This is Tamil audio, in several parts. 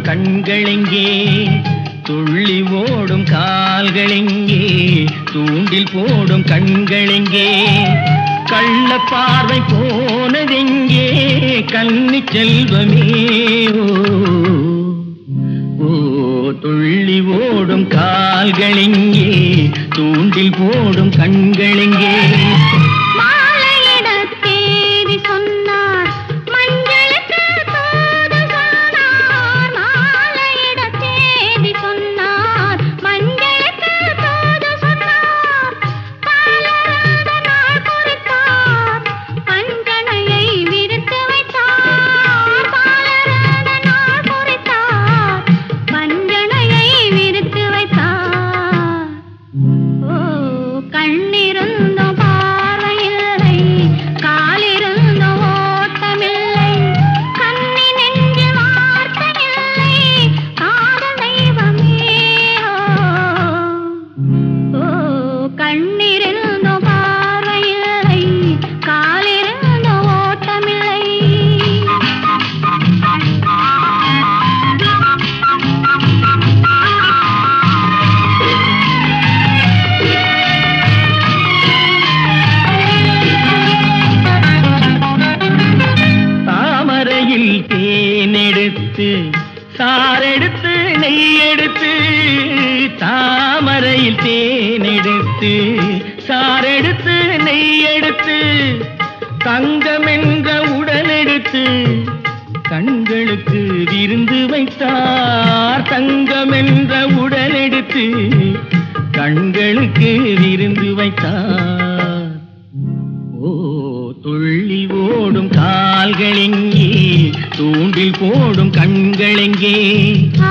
கண்களெங்கே துள்ளி ஓடும் கால்களெங்கே தூண்டில் போடும் கண்களெங்கே கள்ள பார்வை போனதெங்கே கன்னி செல்வமே ஓ ஓ துள்ளி ஓடும் கால்களெங்கே தூண்டில் போடும் கண்களெங்கே மாலையிடத் தேதி சொன்னார் மஞ்சளுக்கு தூது சொன்னார் மாலையிடத் தேதி சொன்னார் மஞ்சளுக்கு தூது சொன்னார் பாலராத நாள் குறித்தார் பஞ்சனையை விரித்து வைத்தார் பாலராத நாள் குறித்தார் பஞ்சனையை விரித்து வைத்தார் ஓ கண்ணிருந்தும் பார்வையில்லை காலிருந்தும் ஓட்டமில்லை கண்ணி நெஞ்சில் வார்த்தையில்லை காதல் தெய்வமே ஓ கண்ணிருந்தும் பார்வையில்லை காலிருந்தும் ஓட்டமில்லை தாமரையில் தேனெடுத்து சாரெடுத்து நெய்யெடுத்து தாமரையில் தேனெடுத்து சாரெடுத்து நெய்யெடுத்து தங்கம் என்ற உடலெடுத்து கண்களுக்கு விருந்து வைத்தார் தங்கம் என்ற உடலெடுத்து கண்களுக்கு விருந்து வைத்தார் ஓ துள்ளி ஓடும் கால்களெங்கே தூண்டில் போடும் கண்களெங்கே ஆ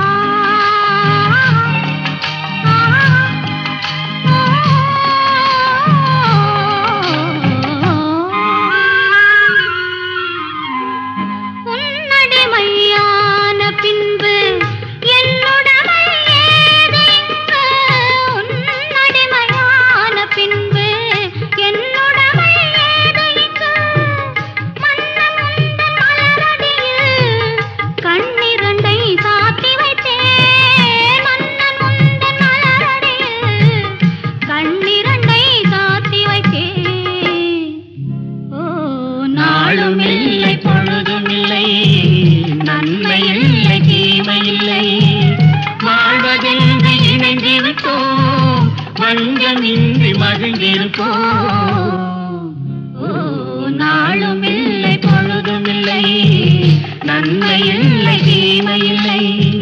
உன்னடிமையான பின்பு என்னுடமை ஏது இங்கு? உன்னடிமையான பின்பு என்னுடமை ஏது இங்கு? மன்னன் உந்தன் மலரடியில் கண்ணிரண்டை சாத்தி வைத்தேன் மன்னன் உந்தன் மலரடியில் கண்ணிரண்டை சாத்தி வைத்தேன் ஓ நாளும் இல்லை பொழுதும் இல்லை நன்மை இல்லை தீமை இல்லை வாழ்வதென்று இணைந்து விட்டோம் வஞ்சமின்றி மகிழ்ந்திருப்போம் ஓ நாளும் இல்லை பொழுதும் இல்லை நன்மை இல்லை தீமை இல்லை